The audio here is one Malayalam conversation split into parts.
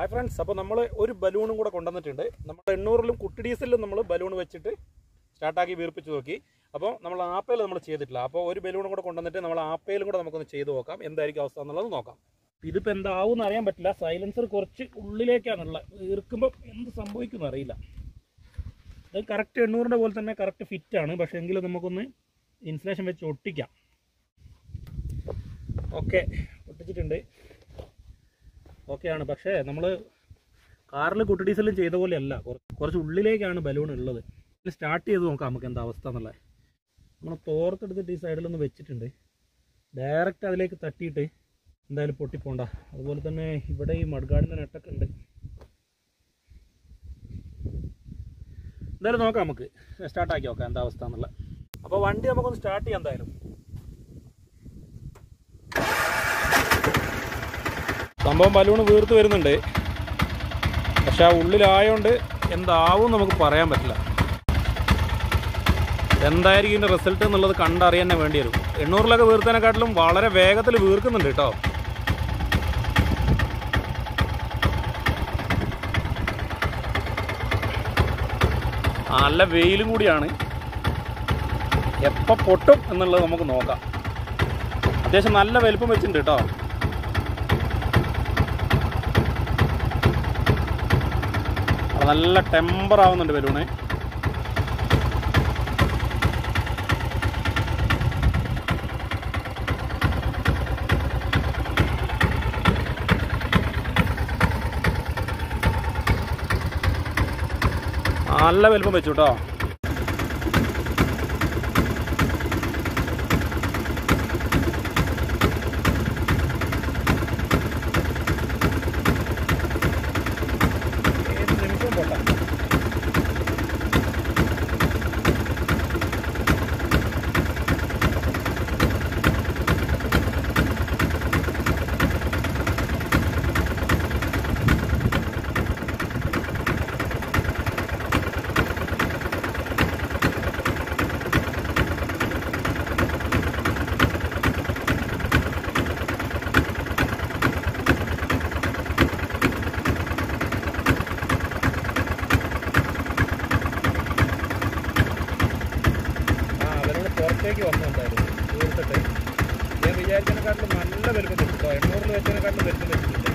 ഹായ് ഫ്രണ്ട്സ് അപ്പോൾ നമ്മൾ ഒരു ബലൂണും കൂടെ കൊണ്ടുവന്നിട്ടുണ്ട് നമ്മൾ എണ്ണൂറിലും കുട്ടി ഡീസലിലും നമ്മൾ ബലൂൺ വെച്ചിട്ട് സ്റ്റാർട്ടാക്കി വീർപ്പിച്ച് നോക്കി അപ്പോൾ നമ്മൾ ആപ്പയിൽ നമ്മൾ ചെയ്തിട്ടില്ല അപ്പോൾ ഒരു ബലൂണും കൂടെ കൊണ്ടുവന്നിട്ട് നമ്മൾ ആപ്പയിലും കൂടെ നമുക്കൊന്ന് ചെയ്ത് നോക്കാം എന്തായിരിക്കും അവസ്ഥ എന്നുള്ളത് നോക്കാം ഇതിപ്പോൾ എന്താവും എന്ന് അറിയാൻ പറ്റില്ല സൈലൻസർ കുറച്ച് ഉള്ളിലേക്കാണുള്ളത് വീർക്കുമ്പോൾ എന്ത് സംഭവിക്കുമെന്ന് അറിയില്ല അത് കറക്റ്റ് എണ്ണൂറിൻ്റെ പോലെ തന്നെ കറക്റ്റ് ഫിറ്റ് ആണ് പക്ഷേ എങ്കിലും നമുക്കൊന്ന് ഇൻസുലേഷൻ വെച്ച് ഒട്ടിക്കാം ഓക്കെ ഒട്ടിച്ചിട്ടുണ്ട് ഓക്കെയാണ് പക്ഷേ നമ്മൾ കാറിൽ കുട്ടി ഡീസലും ചെയ്ത പോലെയല്ല കുറച്ച് കുറച്ച് ഉള്ളിലേക്കാണ് ബലൂൺ ഉള്ളത് സ്റ്റാർട്ട് ചെയ്ത് നോക്കാം നമുക്ക് എന്താ അവസ്ഥ എന്നുള്ളത് നമ്മൾ തോർത്തെടുത്തിട്ട് ഈ സൈഡിലൊന്ന് വെച്ചിട്ടുണ്ട് ഡയറക്റ്റ് അതിലേക്ക് തട്ടിയിട്ട് എന്തായാലും പൊട്ടിപ്പോണ്ട അതുപോലെ തന്നെ ഇവിടെ ഈ മഡ്ഗാർഡിൻ്റെ നെട്ടൊക്കെ ഉണ്ട് എന്തായാലും നോക്കാം നമുക്ക് സ്റ്റാർട്ടാക്കി നോക്കാം എന്താ അവസ്ഥ എന്നുള്ളത് അപ്പോൾ വണ്ടി നമുക്കൊന്ന് സ്റ്റാർട്ട് ചെയ്യാം എന്തായാലും സംഭവം ബലൂൺ വീർത്ത് വരുന്നുണ്ട് പക്ഷെ ആ ഉള്ളിലായോണ്ട് എന്താവും നമുക്ക് പറയാൻ പറ്റില്ല എന്തായിരിക്കും ഇതിൻ്റെ റിസൾട്ട് എന്നുള്ളത് കണ്ടറിയാൻ തന്നെ വേണ്ടി വരും എണ്ണൂറിലൊക്കെ വീർത്തതിനെക്കാട്ടിലും വളരെ വേഗത്തിൽ വീർക്കുന്നുണ്ട് കേട്ടോ നല്ല വെയിലും കൂടിയാണ് എപ്പോൾ പൊട്ടും എന്നുള്ളത് നമുക്ക് നോക്കാം അത്യാവശ്യം നല്ല വലുപ്പം വെച്ചിട്ടുണ്ട് കേട്ടോ അത് നല്ല ടെമ്പർ ആവുന്നുണ്ട് ബലൂണ് നല്ല വലുപ്പം വെച്ചു കേട്ടോ ഏത് നിമിഷവും പൊട്ടാം ആ അവരോട് പുറത്തേക്ക് വന്നു എന്തായാലും തീർത്തിട്ട് ഞാൻ വിചാരിച്ചതിനെക്കാട്ടിലും നല്ല വലുപ്പം വെച്ചിട്ടോ എണ്ണൂറിൽ വെച്ചതിനെക്കാട്ടിലും വലുപ്പം വെച്ചിട്ടുണ്ട്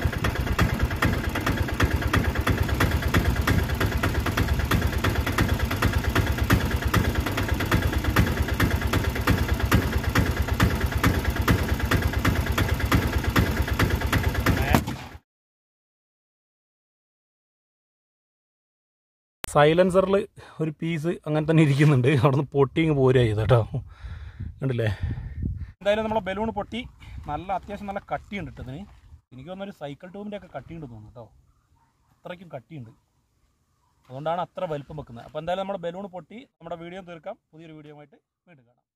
സൈലൻസറിൽ ഒരു പീസ് അങ്ങനെ തന്നെ ഇരിക്കുന്നുണ്ട് അവിടെ നിന്ന് പൊട്ടിങ് പോരുക ചെയ്ത് കേട്ടോ കണ്ടില്ലേ എന്തായാലും നമ്മളെ ബലൂൺ പൊട്ടി നല്ല അത്യാവശ്യം നല്ല കട്ടിയുണ്ട് കേട്ടോ ഇതിന് എനിക്ക് തോന്നുന്നൊരു സൈക്കിൾ ട്യൂബിൻ്റെ ഒക്കെ കട്ടിയുണ്ട് തോന്നുന്നു കേട്ടോ അത്രയ്ക്കും കട്ടിയുണ്ട് അതുകൊണ്ടാണ് അത്ര വലിപ്പം വെക്കുന്നത് അപ്പോൾ എന്തായാലും നമ്മുടെ ബലൂൺ പൊട്ടി നമ്മുടെ വീഡിയോ തീർക്കാം പുതിയൊരു വീഡിയോ ആയിട്ട് വീണ്ടും കാണാം